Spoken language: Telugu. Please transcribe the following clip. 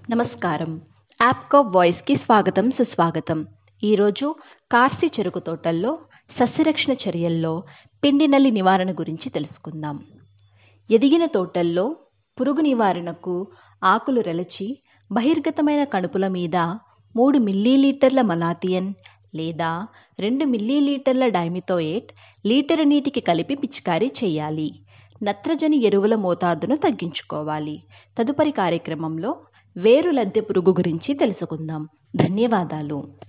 నమస్కారం యాప్కో వాయిస్కి స్వాగతం సుస్వాగతం ఈరోజు కార్సి చెరుకు తోటల్లో సస్యరక్షణ చర్యల్లో పిండి నల్లి నివారణ గురించి తెలుసుకుందాం ఎదిగిన తోటల్లో పురుగు నివారణకు ఆకులు రెలచి బహిర్గతమైన కణుపుల మీద మూడు మిల్లీలీటర్ల మలాథియన్ లేదా రెండు మిల్లీలీటర్ల డైమిథోయేట్ లీటరు నీటికి కలిపి పిచికారీ చేయాలి నత్రజని ఎరువుల మోతాదును తగ్గించుకోవాలి తదుపరి కార్యక్రమంలో వేరు లద్దె పురుగు గురించి తెలుసుకుందాం ధన్యవాదాలు